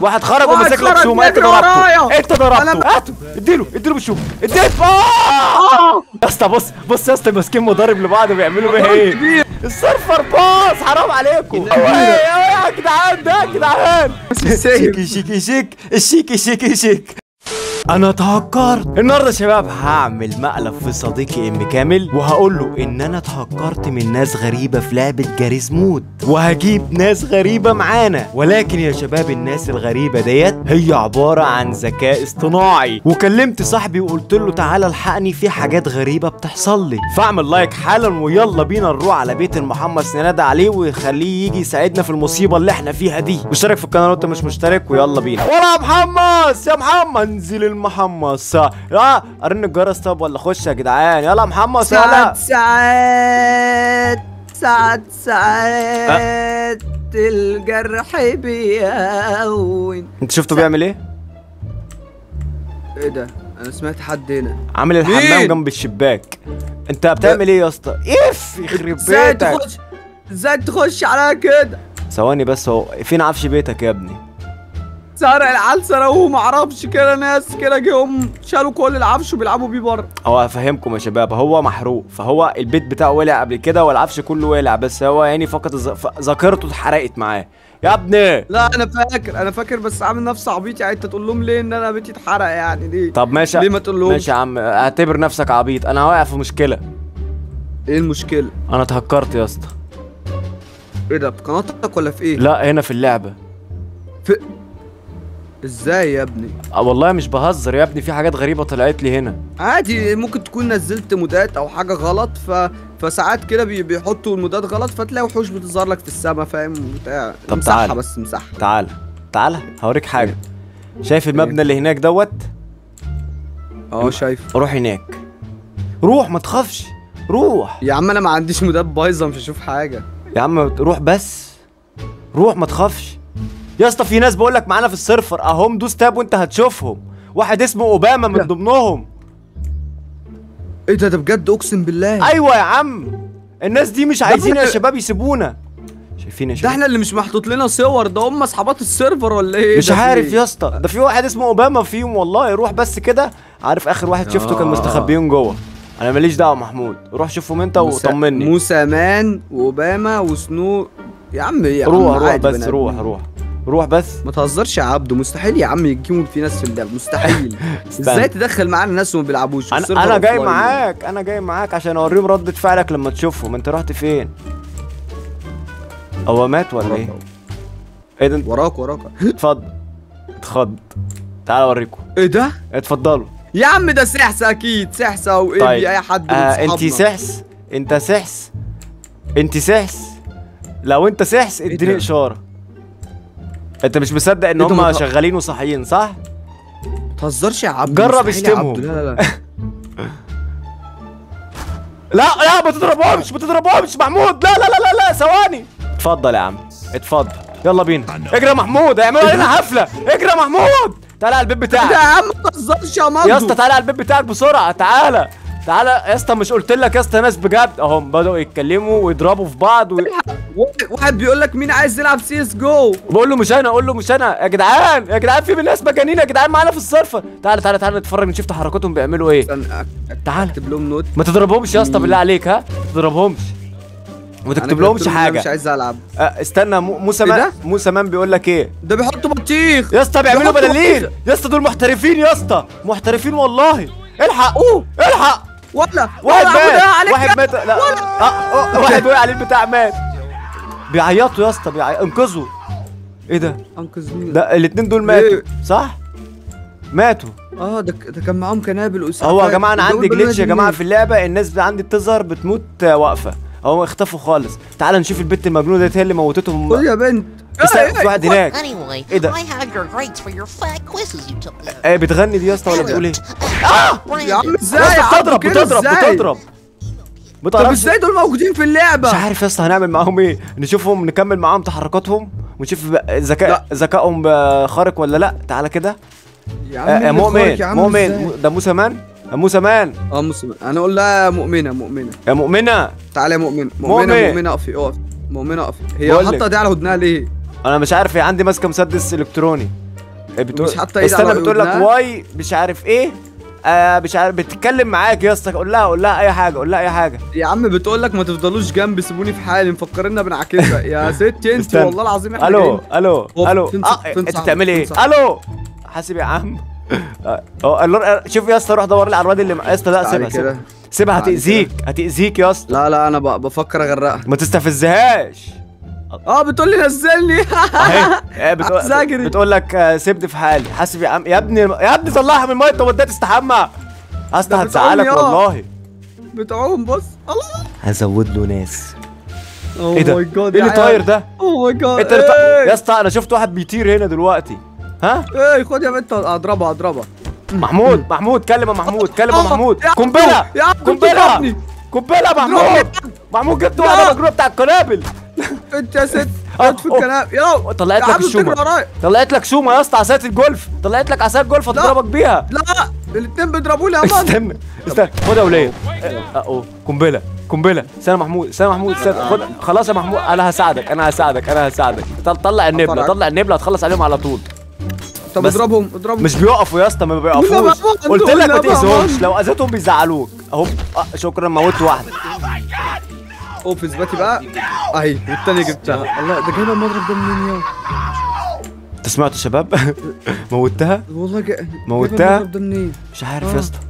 واحد خرج واحد ومسك لك خرج شومه انت يجري ورايا. ضربته انت ضربته أنا- هاته اديله اديله بالشوم اديت آه! يا اسطى بص بص يا اسطى ماسكين مضارب لبعض بيعملوا بيها ايه كبير. السيرفر باص حرام عليكم النبي. أوي، أوي يا جدعان ده يا جدعان السيف. شيكي شيكي شيك الشيكي شيكي شيك انا اتهكرت النهارده يا شباب هعمل مقلب في صديقي ام كامل وهقول له ان انا اتهكرت من ناس غريبه في لعبه جاريز مود وهجيب ناس غريبه معانا ولكن يا شباب الناس الغريبه ديت هي عباره عن ذكاء اصطناعي وكلمت صاحبي وقلت له تعالى الحقني في حاجات غريبه بتحصل لي فاعمل لايك حالا ويلا بينا نروح على بيت المحمص ننادى عليه ويخليه يجي يساعدنا في المصيبه اللي احنا فيها دي واشترك في القناه لو انت مش مشترك ويلا بينا ولا يا محمص يا محمد انزل المحمص يا ارن الجرس طب ولا خش يا جدعان يلا يا محمص يلا ساعات ساعات ساعات ساعات الجرح بيهون انت شفته بيعمل ايه ايه ده انا سمعت حد هنا عامل الحمام مين؟ جنب الشباك انت بتعمل ايه يا اسطى اف يخرب ازاي بيتك تخش ازاي تخش عليا كده ثواني بس هو فين عفش بيتك يا ابني سرق العيال سرقوه معرفش كده ناس كده جم شالوا كل العفش وبيلعبوا بيه بره هو هفهمكم يا شباب هو محروق فهو البيت بتاعه ولع قبل كده والعفش كله ولع بس هو يعني فقط الذ- ف- ذاكرته اتحرقت معاه يا ابني لا انا فاكر انا فاكر بس عامل نفسي عبيط يعني انت تقول لهم ليه ان انا بيتي اتحرق يعني ليه طب ماشي ليه ما تقولهمش؟ ماشي يا عم اعتبر نفسك عبيط انا واقع في مشكله ايه المشكله انا اتهكرت يا اسطى ايه ده في قناتك ولا في ايه لا هنا في اللعبه في ازاي يا ابني اه والله مش بهزر يا ابني في حاجات غريبه طلعت لي هنا عادي ممكن تكون نزلت مودات او حاجه غلط ف... فساعات كده بي... بيحطوا المودات غلط فتلاقي وحوش بتظهر لك في السما فاهم بتاع طب مسحها تعال. بس مسحها تعال تعال هوريك حاجه شايف المبنى اللي هناك دوت اه شايف روح هناك روح ما تخافش روح يا عم انا ما عنديش مودات بايظه مش هشوف حاجه يا عم روح بس روح ما تخافش يا اسطى في ناس بقول لك معانا في السيرفر اهم دوس تاب وانت هتشوفهم واحد اسمه اوباما من لا. ضمنهم ايه ده ده بجد اقسم بالله ايوه يا عم الناس دي مش عايزين يا إحنا- شباب يسيبونا شايفين يا ده شباب احنا اللي مش محطوط لنا صور ده هم اصحابات السيرفر ولا ايه مش ده في عارف إيه؟ يا اسطى ده في واحد اسمه اوباما فيهم والله روح بس كده عارف اخر واحد شفته كان آه. مستخبيين جوه انا ماليش دعوه محمود روح شوفهم انت موسى- وطمني موسى مان واوباما وسنو يا عم يا عم روح روح عادي بس بني روح آدمين. روح روح بس ما تهزرش يا عبدو مستحيل يا عم يجيبوا في ناس في اللعب مستحيل ازاي تدخل معانا ناس وما بيلعبوش انا والسيرفر انا جاي offline. معاك انا جاي معاك عشان اوريهم ردة فعلك لما تشوفهم انت رحت فين هو مات ولا ايه ايه ده انت- وراك وراك اتفضل اتخض تعال اوريكم ايه ده اتفضلوا يا عم ده سحسه اكيد سحسه وايه طيب اي حد من آه صحابنا. انت سحس انت سحس انت سحس لو انت سحس اديني ده؟ اشاره انت مش مصدق ان إيه ده هم ما ت- شغالين وصاحيين صح ما تهزرش يا عبدو جرب مستحيل يا اشتمهم. عبدو. لا لا لا لا لا ما تضربهمش ما تضربهمش محمود لا لا لا لا لا ثواني اتفضل يا عم اتفضل يلا بينا اجري يا محمود هيعملوا علينا حفله اجري يا محمود تعالى على البيت إيه ده يا بتاعك عم ما تهزرش يا مامدو يا اسطى تعالى على البيت بتاعك بسرعه تعالى تعالى يا اسطى مش قلت لك يا اسطى ناس بجد اهم بداوا يتكلموا ويضربوا في بعض و... واحد- واحد بيقول لك مين عايز يلعب سي اس جو بقول له مش انا اقول له مش انا يا جدعان يا جدعان في ناس مجانين يا جدعان معانا في السيرفر تعالى تعالى تعالى نتفرج نشوف تحركاتهم بيعملوا ايه استنى أك- تعالى اكتب لهم نوت ما تضربهمش يا اسطى بالله عليك ها ما تضربهمش وما أنا تكتب لهمش كتبت لهم إن أنا حاجه مش عايز العب أه استنى مو- موسى إيه مان ده؟ موسى مان بيقول لك ايه ده بيحطوا بطيخ يا اسطى بيعملوا بيحطوا بلالين بطيخ. يا اسطى دول محترفين يا اسطى محترفين والله الحق اوه الحق ولا واحد ولا عبود مات عليك واحد مات لا آه، آه، واحد وقع عليه البتاع مات بيعيطوا يا اسطى بيعي... انقذوا ايه ده انقذ مين ده الاتنين دول ماتوا إيه؟ صح ماتوا اه ده ده كان معاهم كنابل واسعافات هو يا جماعه انا ده عندي دول جليتش يا بني جماعه آدمين. في اللعبه الناس عندي بتظهر بتموت آه، واقفه هم اختفوا خالص تعال نشوف البت المجنونه ديت هي اللي موتتهم خد يا بنت استنى، إيه، في واحد هناك Anyway, إيه ده؟ I have your grades for your fat quizzes you took. ايه بتغني دي يا اسطى ولا بتقول ايه يا عم ازاي يا يا اسطى عبدو بتضرب كده بتضرب ازاي؟ بتضرب طب بتعرفش ازاي دول موجودين في اللعبه مش عارف يا اسطى هنعمل معاهم ايه نشوفهم نكمل معاهم تحركاتهم ونشوف بقى ذكاء لا. ذكائهم بقى خارق ولا لا تعالى كده يا آه، مين اللي مؤمن خارج يا عم مؤمن إزاي؟ م- ده موسى مان يا موسى مان اه مسلم انا اقول لها مؤمنه مؤمنه يا مؤمنه تعالى يا مؤمنه مؤمن. مؤمنه مؤمنه اقفي اقفي مؤمنه اقفي هي بقول حاطه لك. دي على ودنها ليه انا مش عارف هي عندي ماسكه مسدس الكتروني بتقول مش حاطة إيد استنى على بتقول لك ودنها؟ واي مش عارف ايه آه مش عارف بتتكلم معاك يا اسطى قول لها قول لها اي حاجه قول لها اي حاجه يا عم بتقول لك ما تفضلوش جنبي سيبوني في حالي مفكريننا بنعكسها يا ستي انت استنى. والله العظيم احنا الو جايين. الو هو الو فين اه صح- فين انت صح- بتعملي ايه فين صح؟ الو حاسب يا عم آه، اه اللور- شوف يا اسطى روح دور لي على الواد اللي مع- يا اسطى لا تعالي سيبها كده. سيبها سيبها تعالي هتأذيك هتأذيك يا اسطى لا لا انا ب- بفكر اغرقها ما تستفزهاش اه بتقول لي نزلني اهي آه، بتقول عايز أجري. بتقول لك آه، سيبني في حالي حاسب يا عم يا ابني يا ابني طلعها من الميه انت وديت تستحمى اصلا ده هتزعلك بتعوم يا. والله بتعوم بص الله هزود له ناس اوه ايه ده؟ ماي جاد ايه اللي طاير ده؟ اوه ماي جاد انت اللي طا- يا اسطى انا شفت واحد بيطير هنا دلوقتي ها ايه خد يا بنت اضربها اضربها محمود محمود كلم يا محمود كلم يا آه، محمود يا عبدو، قنبله يا عبدو قنبله بتضربني. قنبله يا محمود محمود جبت لا. واحده مجنونه بتاع القنابل انت يا ست آه، جت في أوه. الكلام يلا طلعت يا لك عبدو الشومة. بتجري ورايا. طلعت لك شومه يا اسطى عصايه الجولف طلعت لك عصايه جولف هتضربك بيها لا الاثنين بيضربوني يا مان استنى استنى خد يا وليه اهو قنبله قنبله استنى يا محمود استنى يا محمود استنى خد خلاص يا محمود انا هساعدك انا هساعدك انا هساعدك طل- طلع النبله أطلعك. طلع النبله هتخلص عليهم على طول طب بس- اضربهم اضربهم مش بيقفوا يا اسطى ما لا بيقفوش بقى، قلت لك لا ما بقى، تاذيهمش مان. لو اذيتهم بيزعلوك اهو آه، شكرا موت واحده اوف اثباتي بقى اهي والتانية جبتها الله ده جايبه المضرب ده منين يا انت سمعتوا يا شباب موتها والله جا... موتها؟ جايبه المضرب ده منين مش عارف آه. يا اسطى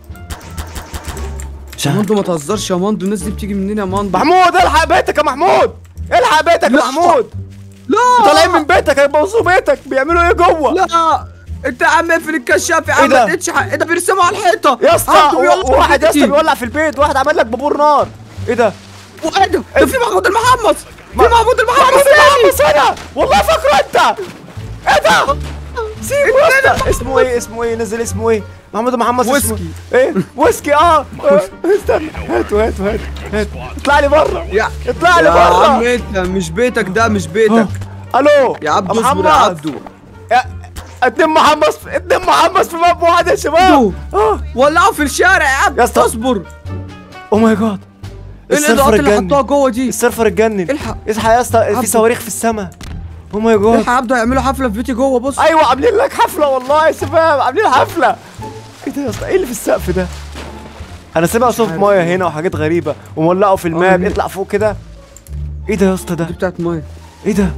مش يا عارف ماندو ما تهزرش يا ماندو الناس دي بتيجي منين يا ماندو محمود الحق بيتك يا محمود الحق بيتك يا لا. محمود لا طالعين من بيتك هيبوظوا بيتك بيعملوا ايه جوه لا انت يا عم اقفل الكشاف يا عم إيه ده؟ ما تقتش حق- ايه ده بيرسموا على الحيطه يا اسطى عبده بيولع و- واحد يا اسطى بيتي. بيولع في البيت واحد عمل لك بابور نار ايه ده وايه ده ده في محمود المحمص في ما- محمود المحمص محمود تاني محمد هنا والله فاكره انت ايه ده سيبه يا اسطى اسمه ايه اسمه ايه نزل اسمه ايه محمود محمد اسمه ويسكي. ايه ويسكي اه آه، استنى هاتوا هاتوا هاتوا هاتوا اطلع لي بره يا اطلع لي يا عم بره انت مش بيتك ده مش بيتك الو يا عبدو محمد. اصبر يا عبدو يا- اتنين محمص اتنين محمص في ماب واحد يا شباب عبدو. اه ولعوا في الشارع يا عبدو يا اسطى. اصبر او ماي جاد ايه الاضاءات اللي حطوها جوه دي السيرفر اتجنن الحق. اصحى يا اسطى في عبدو. صواريخ في السماء او ماي جاد الحق يا عبدو هيعملوا حفله في بيتي جوه بص ايوه عاملين لك حفله والله يا شباب عاملين حفله ايه ده يا اسطى ايه اللي في السقف ده انا سامع صوت عارف ميه إيه. هنا وحاجات غريبه ومولعوا في الماب آه. اطلع فوق كده ايه ده يا اسطى ده دي بتاعت ميه ايه ده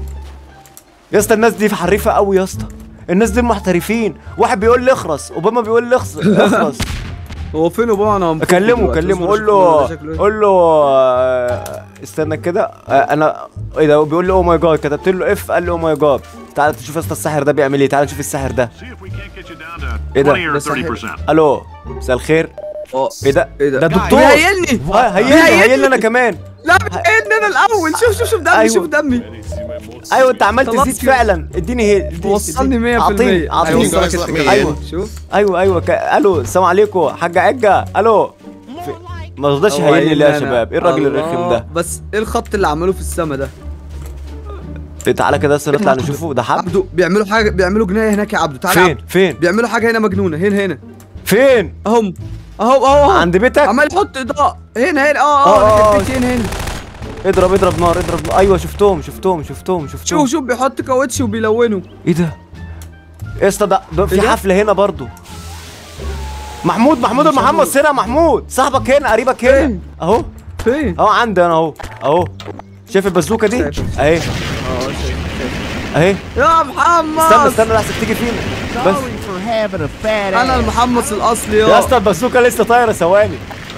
يا اسطى الناس دي حريفه قوي يا اسطى الناس دي محترفين واحد بيقول لي اخرس اوباما بيقول لي اخرس اخرس هو فين ابوه انا مفكر كلمه دلوقتي. كلمه اصبر قول أشوف له شكله إيه. قول له آه، استنى كده آه، انا ايه ده بيقول لي او ماي جاد كتبت له اف قال لي او ماي جاد تعال تشوف يا اسطى الساحر ده بيعمل ايه تعال نشوف الساحر ده See if we can't get you down to إيه ده؟ 20 or بس 30%. الو مساء الخير اه ايه ده ايه ده ده دكتور بيهيلني آه، هيلني بيهيلني. هيلني انا كمان لا بيهيلني انا الاول شوف شوف شوف دمي أيوة. شوف دمي ايوه انت عمال خلاص تزيد كده. فعلا اديني هي اديني- وصلني 100% اديني. اعطيني اعطيني هيوصلك guys let انت me كمان. in. شوف ايوه ايوه ك... الو السلام عليكم حاجه عجه الو في... ما رضاش هو هيلني ليه يا هيلني أنا. شباب ايه الراجل الله. الرخم ده بس ايه الخط اللي عملوه في السما ده إيه، تعالى كده بس نطلع نشوفه ده حب عبدو بيعملوا حاجه بيعملوا جنايه هناك يا عبدو تعال يا فين عبدو. فين بيعملوا حاجه هنا مجنونه هنا هنا فين اهم اهو اهو اهو عند بيتك عمال يحط اضاءه هنا هنا اه آه، اه آه، ناحية آه. بيتي هنا هنا اضرب اضرب نار اضرب نار ايوه شفتهم شفتهم شفتهم شفتهم شوف شوف بيحط كاوتش وبيلونه ايه ده يا اسطى ده, ده في إيه ده؟ حفله هنا برضو محمود محمود مش المحمد عارف. هنا محمود صاحبك هنا قريبك هنا فين؟ اهو فين اهو عندي انا اهو اهو شايف البازوكه دي شايف. اهي اه شايف. اهي يا محمد استنى استنى لحسن تيجي فينا بس Sorry for having a fat انا ass. المحمص الاصلي يا يا اسطى البازوكه لسه طايره ثواني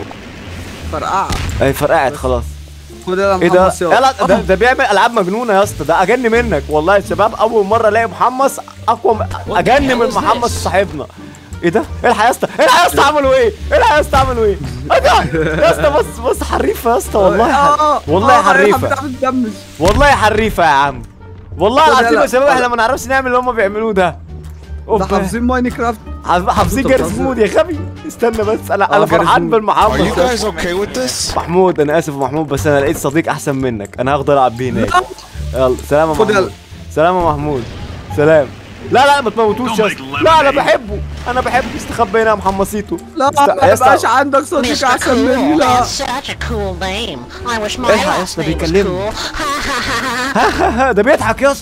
فرقعه اهي فرقعت خلاص خد يا ايه ده؟ محمص يا لا ده, ده بيعمل العاب مجنونه يا اسطى ده اجن منك والله يا شباب اول مره الاقي محمص اقوى م- اجن من محمص صاحبنا ايه ده؟ ايه الحق يا اسطى؟ ايه الحق يا اسطى عملوا ايه؟ ايه الحق يا اسطى عملوا ايه؟ ايه ده؟ يا اسطى بص بص حريفه يا اسطى والله آه، حر... والله آه، حريفه حبيت بتدمج والله حريفه يا عم والله خد العظيم يلا. يا شباب احنا خد. ما نعرفش نعمل اللي هم بيعملوه ده ده أوبا. حافظين ماينكرافت حافظ- حافظين طب جارس بتهزر. مود يا غبي استنى بس انا آه، انا جارس فرحان مود. Are you بالمحمص ده. guys okay with this? محمود انا اسف يا محمود بس انا لقيت صديق احسن منك انا هاخد العب بيه هناك يلا سلام يا خد يلا. محمود سلام يا محمود سلام لا لا ما تموتوش يا Don't اسطى make لا انا lemonade. بحبه انا بحبه استخبى هنا يا محمصيتو لا است- ما يا اسطى- يبقاش عندك صديق Mr. احسن مني Cool, لا that's such a cool name. I wish my الحق يا last اسطى name was بيكلمني. cool. Ha ha ha ha. ده بيضحك يا اسطى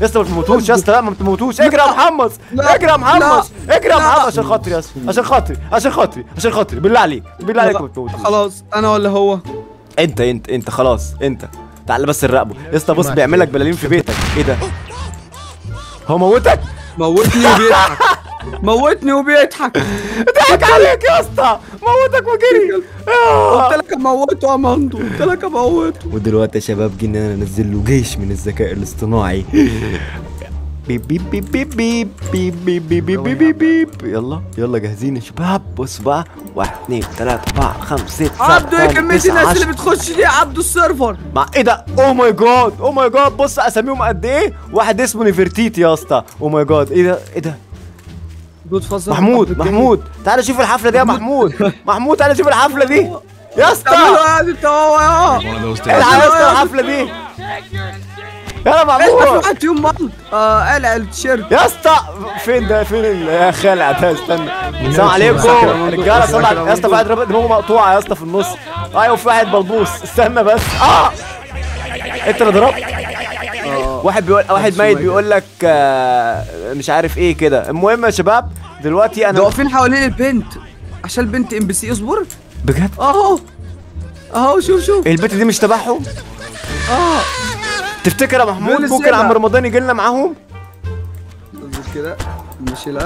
يا اسطى ما تموتوش يا اسطى لا ما تموتوش اجري يا محمد لا. اجري يا محمد اجري يا لا. محمد عشان خاطري يا اسطى عشان خاطري عشان خاطري عشان خاطري بالله عليك بالله عليك ما تموتوش خلاص انا ولا هو انت انت انت خلاص انت تعال بس نراقبه يا اسطى بص بيعمل لك بلالين في بيتك ايه ده هو موتك موتني وبيضحك موتني وبيضحك ضحك عليك يا اسطى موتك وجري آه. قلت لك اموته يا مندو قلت لك اموته ودلوقتي يا شباب جينا ننزل له جيش من الذكاء الاصطناعي بيب بيب بيب بيب بيب بيب بيب بيب بيب بيب بيب بيب يلا يلا جاهزين يا شباب بص بقى واحد اثنين ثلاثة أربعة خمسة ستة سبعة عبدو ايه ثمانية كمية تسعة الناس اللي عشرة بتخش دي يا عبدو السيرفر مع ايه ده؟ اوه ماي جاد اوه ماي جاد بص اساميهم قد ايه؟ واحد اسمه نيفرتيتي يا اسطى اوه ماي جاد ايه ده؟ ايه ده؟ دود فظيع محمود محمود تعالى شوف الحفلة دي يا محمود محمود تعالى شوف الحفلة دي يا اسطى تعملوا يعني انت هو يا الحق يا اسطى الحفلة دي يلا ايش في محمود واحد فيهم مالت اه قلع التيشيرت يا اسطى فين ده فين ال- يا خالع ده استنى السلام عليكم رجاله صلى على- يا اسطى في واحد رابط دماغه مقطوعه يا اسطى في النص ايوه في واحد بلبوس استنى بس اه انت اللي ضربت واحد بيقول واحد ميت بيقول لك آه، مش عارف ايه كده المهم يا شباب دلوقتي ده انا واقفين حوالين البنت عشان البنت ام بي سي اصبر بجد اهو اهو شوف شوف البت دي مش تبعهم اه تفتكر يا محمود دول ممكن السلة. عم رمضان يجي لنا معاهم اصبر كده ماشي لا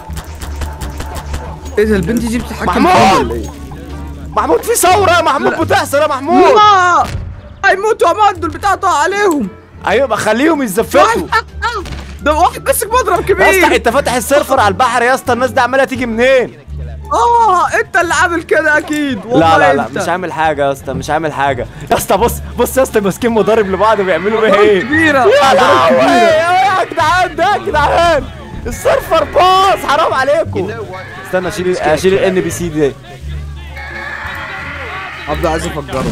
ايه ده البنت دي بتتحكم محمود! فيهم ولا ايه؟ محمود في ثوره يا محمود لا. بتحصل يا محمود لا هيموتوا يا مندو البتاع طاق عليهم ايوه خليهم يتزفتوا ده واحد ماسك مضرب يا اسطى كبير انت فاتح السيرفر على البحر يا اسطى الناس دي عماله تيجي منين اه انت اللي عامل كده اكيد لا والله لا لا انت. مش عامل حاجه يا اسطى مش عامل حاجه يا اسطى بص بص يا اسطى ماسكين مضارب لبعض وبيعملوا بيها مضارب ايه كبيرة. يا مضارب لهوي كبيرة. يا جدعان ده يا جدعان السيرفر باظ حرام عليكم استنى اشيل اشيل الان بي سي دي عبد عايز افجره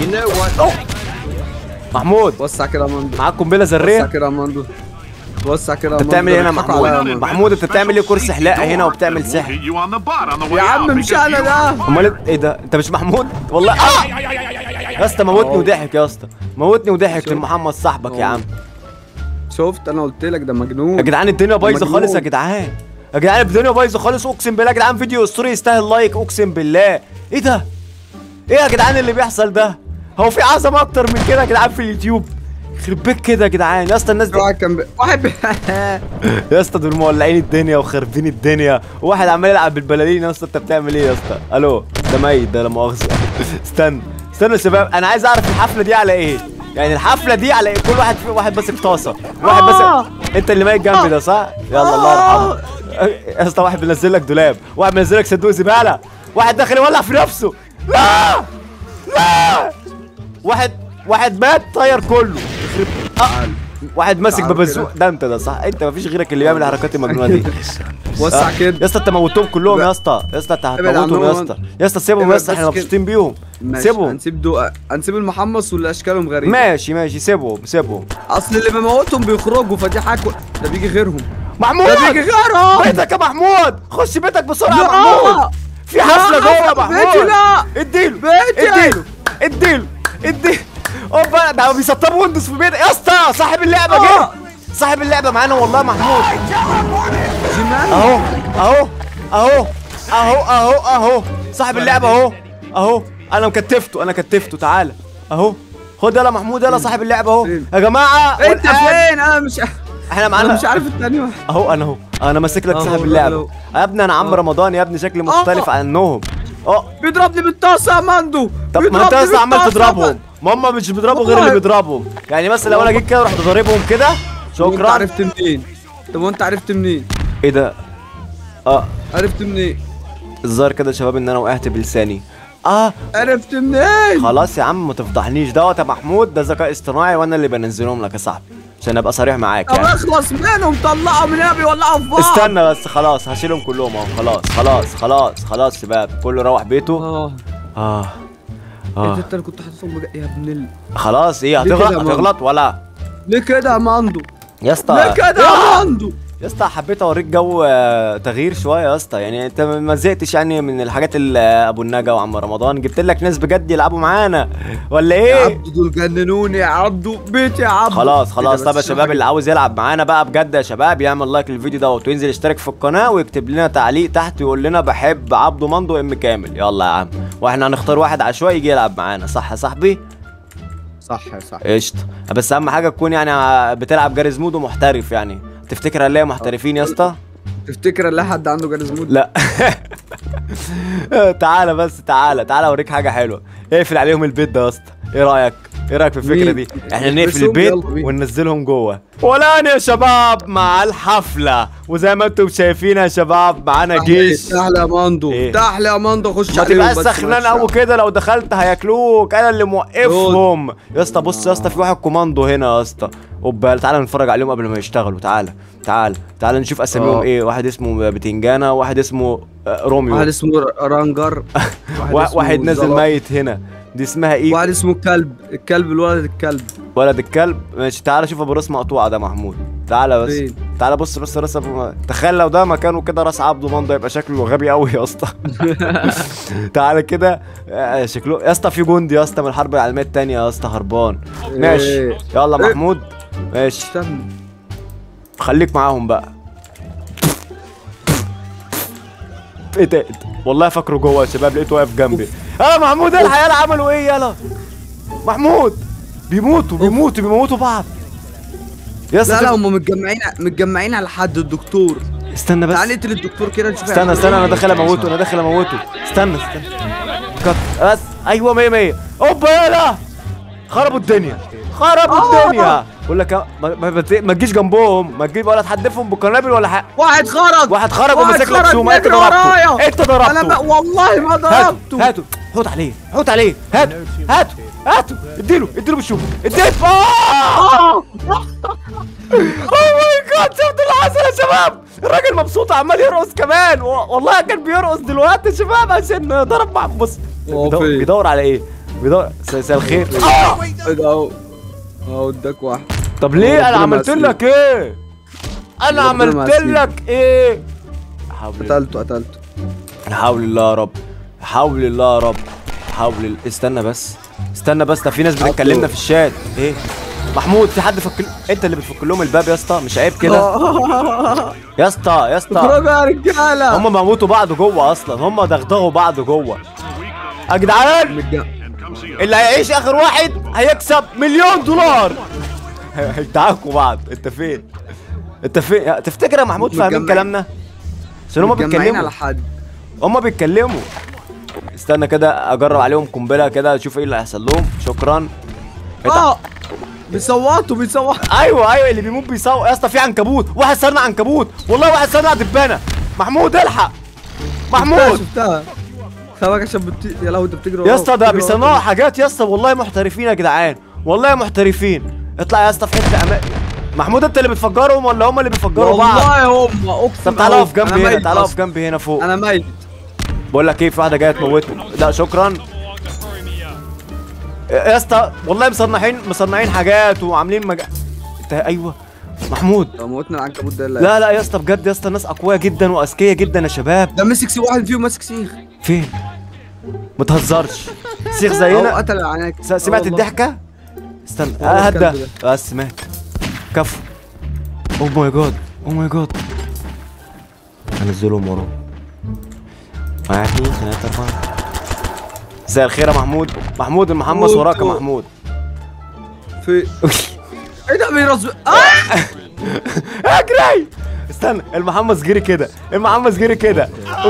محمود وسع كده يا مندو معاك قنبله وسع ذريه كده يا مندو وسع كده يا انت بتعمل ايه هنا يا بيضحكوا عليا يا محمود مندو. محمود انت بتعمل ايه كرسي حلاقه هنا وبتعمل سحر يا عم مش انا ده امال ايه ده انت مش محمود والله آه! يا اسطى موتني وضحك يا اسطى موتني وضحك شوف. لمحمد صاحبك يا أوه. عم شفت انا قلت لك ده يا مجنون جدعان الدنيا بايظه مجنون. خالص يا جدعان يا جدعان الدنيا بايظه خالص اقسم بالله يا جدعان فيديو اسطوري يستاهل لايك اقسم بالله ايه ده ايه يا جدعان اللي بيحصل ده هو في عظمه اكتر من كده يا جدعان في اليوتيوب يخرب بيك كده يا جدعان يا اسطى الناس دي واحد كان بي... واحد بي... يا اسطى دول مولعين الدنيا وخربين الدنيا وواحد عمال يلعب بالبلالين يا اسطى انت بتعمل ايه يا اسطى الو ده ميت ده لا مؤاخذه استنى استنى يا شباب انا عايز اعرف الحفله دي على ايه يعني الحفله دي على ايه كل واحد في واحد ماسك طاسه واحد آه. ماسك انت اللي ميت جنبي ده صح يلا الله يرحمه يا اسطى واحد بينزل لك دولاب واحد بينزل لك صندوق زباله واحد داخل يولع في نفسه لا لا واحد واحد مات طير كله يخرب آه. واحد ماسك تعال ببزوق ده انت ده صح انت مفيش غيرك اللي بيعمل الحركات المجنونه دي وسع آه. كده يا اسطى انت موتهم كلهم يا اسطى يا اسطى انت ابعد هتموتهم يا عنهم. اسطى يا اسطى سيبهم يا ابعد اسطى احنا بس كده. مبسوطين بيهم ماشي سيبهم هنسيب دو... هنسيب المحمص واللي اشكالهم غريبه ماشي ماشي سيبهم سيبهم اصل اللي بموتهم بيخرجوا فدي حاجه ده بيجي غيرهم محمود ده بيجي غيرهم بيتك يا محمود خش بيتك بسرعه يا لا. محمود في حفله لا، جوه يا بيتي محمود لا. اديله بيتي. اديله اديله اديله اوبا ده بيسطبوا ويندوز في بيتك يا اسطى صاحب اللعبه جه آه. صاحب اللعبه معانا والله يا محمود جنان اهو اهو اهو اهو اهو اهو صاحب اللعبه اهو اهو انا مكتفته انا كتفته تعالى اهو خد يلا محمود يلا صاحب اللعبه اهو فين؟ يا جماعه انت والآن فين انا مش احنا انا معانا مش عارف التاني واحد اهو انا اهو انا ماسك لك أهو، صاحب لا، اللعبه لا. يا ابني انا عم آه. رمضان يا ابني شكلي مختلف آه. عنهم اه بيضربني بالطاسه يا مندو طب ما انت بيضربني اصلا عمال بالطاسة. تضربهم ما هم مش بيضربوا غير اللي والله. بيضربهم يعني مثلا لو انا جيت كده رحت ضاربهم كده طب وانت شكرا عرفت منين طب وانت عرفت منين ايه ده اه عرفت منين الظاهر كده يا شباب ان انا وقعت بلساني اه عرفت منين خلاص يا عم ما تفضحنيش دوت يا محمود ده ذكاء اصطناعي وانا اللي بنزلهم لك يا صاحبي عشان ابقى صريح معاك طب يعني اخلص منهم طلعهم من هنا بيولعوا في بعض استنى بس خلاص هشيلهم كلهم اهو خلاص خلاص خلاص خلاص شباب كله روح بيته اه اه انت اه انت اللي كنت حاططهم بجد يا ابن ال... خلاص ايه ليه كده هتغلط يا ماما؟ هتغلط ولا ليه كده يا مندو يا اسطى ليه كده يا مندو يا اسطى حبيت اوريك جو آه، تغيير شويه يا اسطى يعني انت ما زهقتش يعني من الحاجات اللي ابو النجا وعم رمضان جبت لك ناس بجد يلعبوا معانا ولا يا ايه عبدو دول جننوني يا عبدو بيتي يا عبدو خلاص خلاص إيه ده طب يا بس شباب حاجة- اللي عاوز يلعب معانا بقى بجد يا شباب يعمل لايك للفيديو دوت وينزل يشترك في القناه ويكتب لنا تعليق تحت يقول لنا بحب عبده مندو ام كامل يلا يا عم واحنا هنختار واحد عشوائي يجي يلعب معانا صح يا صاحبي صح يا صح قشطه بس اهم حاجه تكون يعني بتلعب جاريز مود ومحترف يعني تفتكر هنلاقي محترفين يا اسطى تفتكر ان لا حد عنده جارز مود لا تعالى بس تعالى تعالى اوريك حاجه حلوه اقفل عليهم البيت ده يا اسطى ايه رايك ايه رايك في الفكره مين؟ دي احنا نقفل نلبسهم؟ البيت يلا بينا. وننزلهم جوه والان يا شباب مع الحفله وزي ما انتم شايفين يا شباب معانا جيش تحلى يا ماندو إيه؟ تحلى يا ماندو خش ما عليهم تبقاش بس سخنان مالكش قوي دعوة. كده لو دخلت هياكلوك انا اللي موقفهم يا اسطى بص يا اسطى في واحد كوماندو هنا يا اسطى اوبا تعالى نتفرج عليهم قبل ما يشتغلوا تعالى تعالى تعالى نشوف اساميهم آه. ايه واحد اسمه بتنجانه واحد اسمه آه، روميو واحد اسمه رانجر وا- اسمه واحد نازل زلط. ميت هنا دي اسمها ايه واحد اسمه كلب الكلب الولد الكلب ولد الكلب ماشي تعالى شوف ابو راس مقطوعه ده محمود تعالى بس فين؟ تعالى بص بس راس ابو تخيل لو ده مكانه كده راس عبده مندو يبقى شكله غبي قوي يا اسطى تعالى كده آه، شكله يا اسطى في جندي يا اسطى من الحرب العالميه الثانيه يا اسطى هربان ماشي إيه. يلا إيه. محمود ماشي استنى خليك معاهم بقى ايه ده إيه ده؟ والله فاكره جوه يا شباب لقيته واقف جنبي اه محمود ايه العيال عملوا ايه يلا محمود بيموتوا بيموتوا بيموتوا بعض يا اسطى لا لا تف- هم متجمعين متجمعين على حد الدكتور استنى بس تعال نقتل الدكتور كده نشوف استنى هيعمل استنى انا إيه. داخل اموته انا داخل اموته استنى استنى كت بس ايوه 100 100 اوبا يلا خربوا الدنيا خربوا آه. الدنيا بقول لك ما, ما, ما, ما تجيش جنبهم ما تجيب ولا تحدفهم بالقنابل ولا حاجه واحد خرج واحد خرج واحد وماسك لك خرج سوم انت بيجري ورايا. ضربته انت انا ضربته بقى والله ما هاتوا ضربته هاتوا حوت عليه حوت عليه هاتوا هاتوا هاتوا اديله اديله بالشوم اديله اه اوه ماي جاد شفت اللي حصل يا شباب الراجل مبسوط عمال يرقص كمان و- والله كان بيرقص دلوقتي يا شباب عشان ضرب مع بص هو بيدور, فين؟ بيدور على ايه بيدور مساء الخير آه! ايه ده اهو اهو اداك واحد طب ليه انا ربنا عملت معسول. لك ايه انا ربنا عملت معسول. لك ايه حول الله قتلته قتلته حول الله يا رب حول الله يا رب حول الله استنى بس استنى بس ده في ناس بتتكلمنا في الشات ايه محمود في حد فك انت اللي بتفك لهم الباب يا اسطى مش عيب كده يا اسطى يا اسطى اخرجوا يا رجاله هم موتوا بعض جوه اصلا هم دغدغوا بعض جوه يا جدعان متج- اللي هيعيش اخر واحد هيكسب مليون دولار هيدعكوا بعض انت فين انت فين تفتكر يا محمود فاهمين متجمعين. كلامنا عشان هم متجمعين بيتكلموا على حد هما بيتكلموا استنى كده اجرب عليهم قنبله كده اشوف ايه اللي هيحصل لهم شكرا إيه ده؟ اه بيصوتوا بيصوتوا ايوه ايوه اللي بيموت بيصوت يا اسطى في عنكبوت واحد صنع عنكبوت والله واحد صنع دبانه محمود الحق شفتها محمود شفتها خباك عشان بت... يا لو انت بتجري يا وراهم، اسطى ده بتجري بيصنعوا وراهم. حاجات يا اسطى والله محترفين يا جدعان والله محترفين اطلع يا اسطى في حته أما... محمود انت اللي بتفجرهم ولا هم اللي بيفجروا بعض والله هم اقسم طب تعالى أهو. اقف جنبي أنا هنا ميت تعالى اقف أصلاً. جنبي هنا فوق انا ميت بقول لك ايه في واحده جايه تموتني لا شكرا يا اسطى والله مصنعين مصنعين حاجات وعاملين مج... انت ايوه محمود لو موتنا العنكبوت ده لا لا لا يا اسطى بجد يا اسطى الناس اقوياء جدا واذكياء جدا يا شباب ده مسك سي واحد فيهم ماسك سيخ فين ما تهزرش سيخ هو زينا قتل العناك س- سمعت الضحكه استنى هو آه، هات ده الكلب بس مات كفو اوه ماي جاد اوه ماي جاد هنزلهم وراه واحد اثنين ثلاثة أربعة مساء الخير يا محمود محمود المحمص وراك يا موتوا. محمود في ايه ده بيرز اه اجري استنى المحمص جري كده المحمص جري كده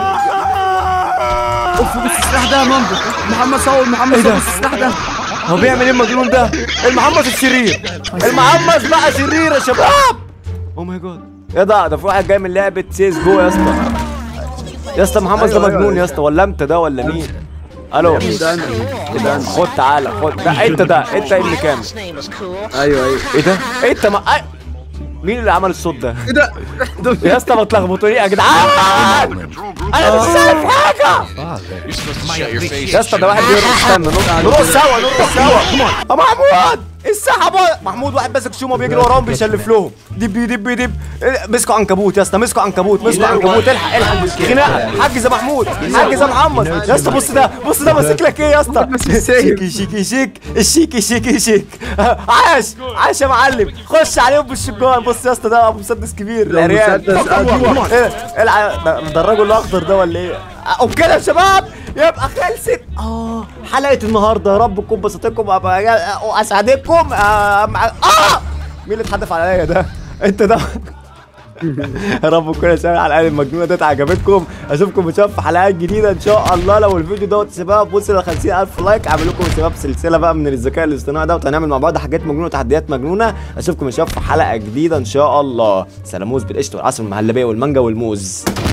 اوف بص السلاح ده يا مامبو محمد صور محمد إيه ده؟ صور بص السلاح ده هو بيعمل ايه المجنون ده المحمص الشرير المحمص بقى شرير يا شباب اوه ماي جاد يا ده ده في واحد جاي من لعبه سيس جو يا اسطى يا اسطى محمص ده أيوة، أيوة، مجنون يا أيوة. اسطى ولا انت ده ولا مين الو ده انا ده انا خد تعالى خد ده انت ده انت اللي كامل His name is cool. ايوه ايوه ايه ده انت ما أي... مين اللي عمل الصوت ده ايه ده ده يا اسطى ما تلخبطوني يا جدعان انا مش شايف حاجه يا اسطى ده واحد بيرقص استنى نرقص نرقص سوا نرقص سوا يا محمود السحبه محمود واحد ماسك شومه بيجري وراهم بيشلف لهم دب دب دب إيه، مسكوا عنكبوت يا اسطى مسكوا عنكبوت مسكوا عنكبوت الحق الحق خناقه حجز يا محمود حجز يا محمد يا اسطى بص ده بص ده ماسك لك ايه يا اسطى شيكي شيكي شيك الشيكي شيكي شيك عاش عاش يا معلم خش عليهم بالشجان بص يا اسطى ده ابو مسدس كبير العريان مسدس أيوة. ايه الع- ده ده الراجل الاخضر ده ولا ايه وبكده يا شباب يبقى خلصت اه حلقه النهارده يا رب تكون بسطتكم وأبقى- واسعدكم آه مع- اه مين اللي اتحدف عليا ده انت ده يا رب تكون الرساله على الحلقه المجنونه ديت عجبتكم اشوفكم ان شاء الله في حلقات جديده ان شاء الله لو الفيديو دوت سباب وصل ل 50000 لايك اعمل لكم سباب سلسله بقى من الذكاء الاصطناعي دوت هنعمل مع بعض حاجات مجنونه وتحديات مجنونه اشوفكم ان شاء الله في حلقه جديده ان شاء الله سلاموز بالقشطه والعسل والمهلبيه والمانجا والموز